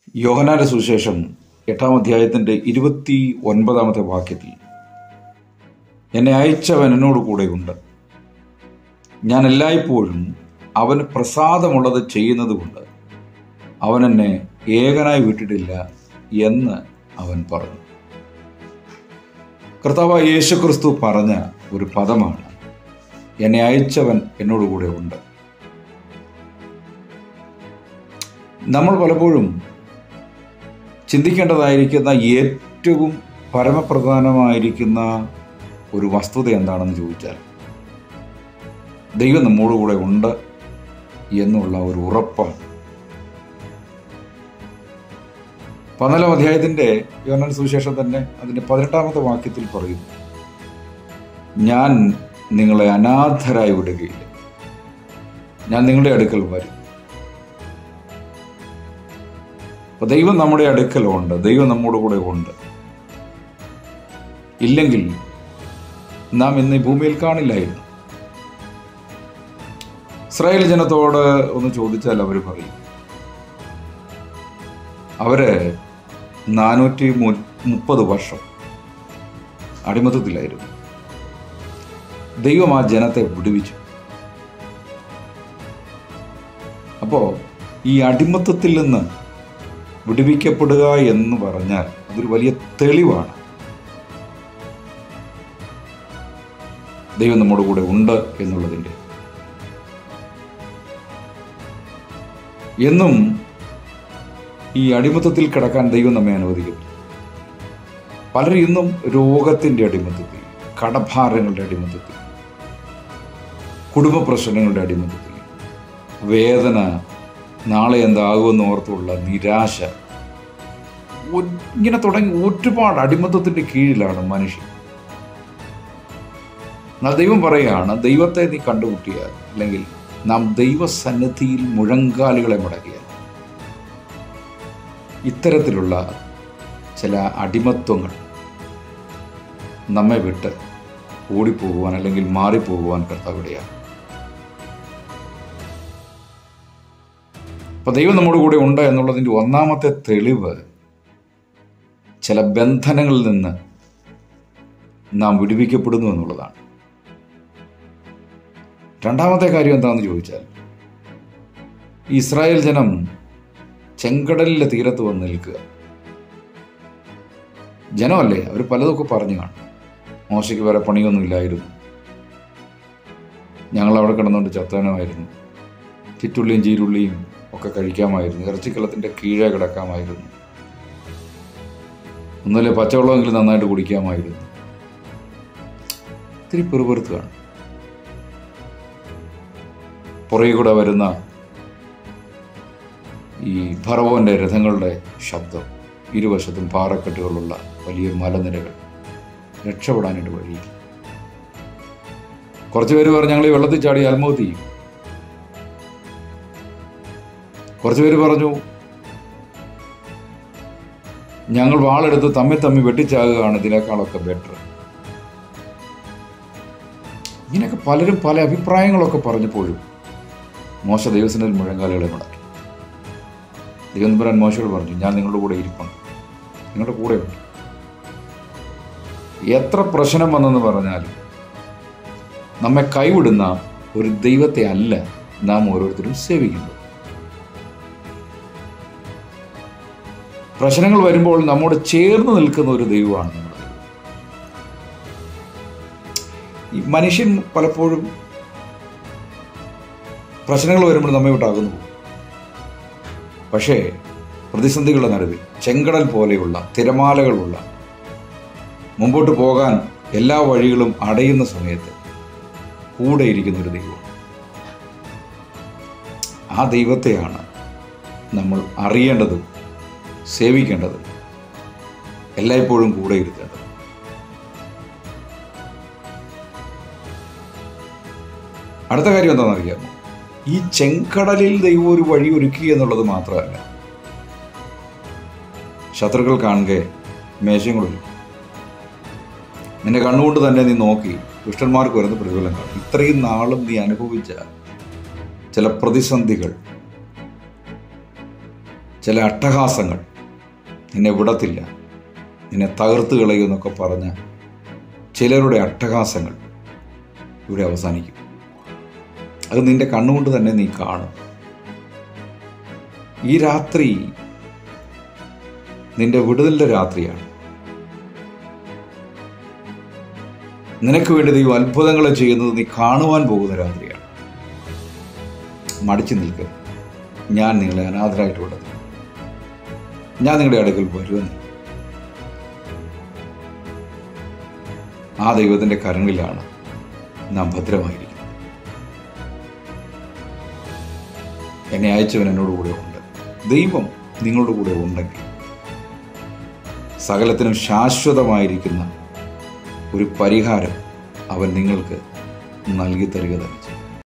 യോഹനാന്റെ സുവിശേഷം എട്ടാം അധ്യായത്തിന്റെ ഇരുപത്തി ഒൻപതാമത്തെ വാക്യത്തിൽ എന്നെ അയച്ചവൻ എന്നോട് കൂടെയുണ്ട് ഞാൻ എല്ലായ്പ്പോഴും അവന് പ്രസാദമുള്ളത് ചെയ്യുന്നതുകൊണ്ട് അവൻ എന്നെ ഏകനായി വിട്ടിട്ടില്ല എന്ന് അവൻ പറഞ്ഞു കർത്താവ് യേശുക്രിസ്തു പറഞ്ഞ ഒരു പദമാണ് എന്നെ അയച്ചവൻ എന്നോട് കൂടെ ഉണ്ട് നമ്മൾ പലപ്പോഴും ചിന്തിക്കേണ്ടതായിരിക്കുന്ന ഏറ്റവും പരമപ്രധാനമായിരിക്കുന്ന ഒരു വസ്തുത എന്താണെന്ന് ചോദിച്ചാൽ ദൈവം നമ്മോട് കൂടെ ഉണ്ട് എന്നുള്ള ഒരു ഉറപ്പാണ് പതിനാലാം അധ്യായത്തിന്റെ യോഹന്നാൻ സുവിശേഷം തന്നെ അതിന്റെ പതിനെട്ടാമത്തെ വാക്യത്തിൽ പറയുന്നു ഞാൻ നിങ്ങളെ അനാഥരായി വിടുകയില്ല ഞാൻ നിങ്ങളുടെ അടുക്കൽ വരും അപ്പൊ ദൈവം നമ്മുടെ അടുക്കലുണ്ട് ദൈവം നമ്മുടെ കൂടെ ഉണ്ട് ഇല്ലെങ്കിൽ നാം ഇന്ന് ഈ ഭൂമിയിൽ കാണില്ലായിരുന്നു ഇസ്രായേൽ ജനത്തോട് ഒന്ന് ചോദിച്ചാൽ അവർ പറയും അവര് നാനൂറ്റി മുപ്പത് വർഷം അടിമത്തത്തിലായിരുന്നു ദൈവം ആ ജനത്തെ വിടുവിച്ചു അപ്പോ ഈ അടിമത്തത്തിൽ നിന്ന് വിടുവിക്കപ്പെടുക എന്ന് പറഞ്ഞാൽ അതൊരു വലിയ തെളിവാണ് ദൈവം നമ്മുടെ കൂടെ ഉണ്ട് എന്നുള്ളതിൻ്റെ എന്നും ഈ അടിമത്തത്തിൽ കിടക്കാൻ ദൈവം നമ്മെ അനുവദിക്കുന്നു പലരും ഇന്നും രോഗത്തിൻ്റെ അടിമത്തത്തിൽ കടഭാരങ്ങളുടെ അടിമത്തത്തിൽ കുടുംബ പ്രശ്നങ്ങളുടെ അടിമത്തത്തിൽ വേദന നാളെ എന്താകുമെന്ന് ഓർത്തുള്ള നിരാശ ഇങ്ങനെ തുടങ്ങി ഒരുപാട് അടിമത്തത്തിന്റെ കീഴിലാണ് മനുഷ്യൻ എന്നാൽ ദൈവം പറയുകയാണ് ദൈവത്തെ നീ കണ്ടുമുട്ടിയാൽ അല്ലെങ്കിൽ നാം ദൈവസന്നിധിയിൽ മുഴങ്കാലുകളെ മുടക്കിയാൽ ഇത്തരത്തിലുള്ള ചില അടിമത്വങ്ങൾ നമ്മെ വിട്ട് ഓടിപ്പോകുവാൻ അല്ലെങ്കിൽ മാറിപ്പോകുവാൻ കർത്താവിടെയാണ് അപ്പൊ ദൈവം നമ്മുടെ കൂടെ ഉണ്ട് എന്നുള്ളതിൻ്റെ ഒന്നാമത്തെ തെളിവ് ചില ബന്ധനങ്ങളിൽ നിന്ന് നാം വിടുവിക്കപ്പെടുന്നു എന്നുള്ളതാണ് രണ്ടാമത്തെ കാര്യം എന്താണെന്ന് ചോദിച്ചാൽ ഇസ്രായേൽ ജനം ചെങ്കടലിലെ തീരത്ത് വന്ന് നിൽക്കുക ജനമല്ലേ അവർ പലതൊക്കെ പറഞ്ഞു കാണും മോശയ്ക്ക് വേറെ പണിയൊന്നും ഇല്ലായിരുന്നു ഞങ്ങൾ അവിടെ കിടന്നുകൊണ്ട് ചത്തനമായിരുന്നു ചിറ്റുള്ളിയും ചീരുള്ളിയും ഒക്കെ കഴിക്കാമായിരുന്നു ഇറച്ചിക്കലത്തിൻ്റെ കീഴെ കിടക്കാമായിരുന്നു ഒന്നുമില്ല പച്ചവെള്ളമെങ്കിലും നന്നായിട്ട് കുടിക്കാമായിരുന്നു ഇത്തിരി പെറുപെറുത്ത് കാണും പുറകെ കൂടെ വരുന്ന ഈ ഭറവോന്റെ രഥങ്ങളുടെ ശബ്ദം ഇരുവശത്തും പാറക്കെട്ടുകളുള്ള വലിയ മലനിരകൾ രക്ഷപ്പെടാനായിട്ട് വഴിയില്ല കുറച്ചു പേര് പറഞ്ഞു ഞങ്ങൾ ഈ വെള്ളത്തിൽ ചാടി ആത്മഹത്യ ചെയ്യും കുറച്ചു പേര് പറഞ്ഞു ഞങ്ങൾ വാളെടുത്ത് തമ്മിൽ തമ്മിൽ വെട്ടിച്ചാകുകയാണ് ഇതിനേക്കാളൊക്കെ ബെറ്റർ ഇങ്ങനെയൊക്കെ പലരും പല അഭിപ്രായങ്ങളൊക്കെ പറഞ്ഞപ്പോഴും മോശ ദൈവസനത്തിൽ മുഴങ്കാലുകളെ മുടക്കി ദൈവം മോശയോട് പറഞ്ഞു ഞാൻ നിങ്ങളുടെ കൂടെ ഇരിപ്പുണ്ട് നിങ്ങളുടെ കൂടെയുണ്ട് എത്ര പ്രശ്നം വന്നെന്ന് പറഞ്ഞാലും നമ്മെ കൈവിടുന്ന ഒരു ദൈവത്തെ അല്ല നാം ഓരോരുത്തരും സേവിക്കുന്നത് പ്രശ്നങ്ങൾ വരുമ്പോൾ നമ്മോട് ചേർന്ന് നിൽക്കുന്ന ഒരു ദൈവമാണ് നമ്മുടെ ദൈവം ഈ മനുഷ്യൻ പലപ്പോഴും പ്രശ്നങ്ങൾ വരുമ്പോൾ നമ്മെ വിട്ടാകുന്നു പോകും പക്ഷേ പ്രതിസന്ധികളുടെ നടുവിൽ ചെങ്കടൽ പോലെയുള്ള തിരമാലകളുള്ള മുമ്പോട്ട് പോകാൻ എല്ലാ വഴികളും അടയുന്ന സമയത്ത് കൂടെ ഇരിക്കുന്ന ഒരു ദൈവം ആ ദൈവത്തെയാണ് നമ്മൾ അറിയേണ്ടതും സേവിക്കേണ്ടതും എല്ലായ്പ്പോഴും കൂടെ ഇരുത്തേണ്ടത് അടുത്ത കാര്യം എന്താണെന്ന് അറിയാമോ ഈ ചെങ്കടലിൽ ദൈവം ഒരു വഴി ഒരുക്കി എന്നുള്ളത് മാത്രമല്ല ശത്രുക്കൾ കാണുക മേശങ്ങളും നിന്റെ കണ്ണുകൊണ്ട് തന്നെ നീ നോക്കി ദുഷ്ടന്മാർക്ക് വരുന്ന പ്രതിഫലം കാണും ഇത്രയും നാളും നീ അനുഭവിച്ച ചില പ്രതിസന്ധികൾ ചില അട്ടഹാസങ്ങൾ നിന്നെ വിടത്തില്ല നിന്നെ തകർത്ത് കളയുമെന്നൊക്കെ പറഞ്ഞ ചിലരുടെ അട്ടഹാസങ്ങൾ ഇവിടെ അവസാനിക്കും അത് നിന്റെ കണ്ണുകൊണ്ട് തന്നെ നീ കാണും ഈ രാത്രി നിന്റെ വിടുതലിന്റെ രാത്രിയാണ് നിനക്ക് വേണ്ടി ദൈവം അത്ഭുതങ്ങളെ ചെയ്യുന്നത് നീ കാണുവാൻ പോകുന്ന രാത്രിയാണ് മടിച്ചു നിൽക്കുക ഞാൻ നിങ്ങളെ അനാഥരായിട്ട് വിടുന്നു ഞാൻ നിങ്ങളുടെ അടുക്കൽ വരുമെന്ന് ആ ദൈവത്തിന്റെ കരങ്ങളിലാണ് നാം ഭദ്രമായിരിക്കുന്നത് എന്നെ അയച്ചവൻ എന്നോട് കൂടെ ഉണ്ട് ദൈവം നിങ്ങളുടെ കൂടെ ഉണ്ടെങ്കിൽ സകലത്തിനും ശാശ്വതമായിരിക്കുന്ന ഒരു പരിഹാരം അവൻ നിങ്ങൾക്ക് നൽകി തരിക തന്നെ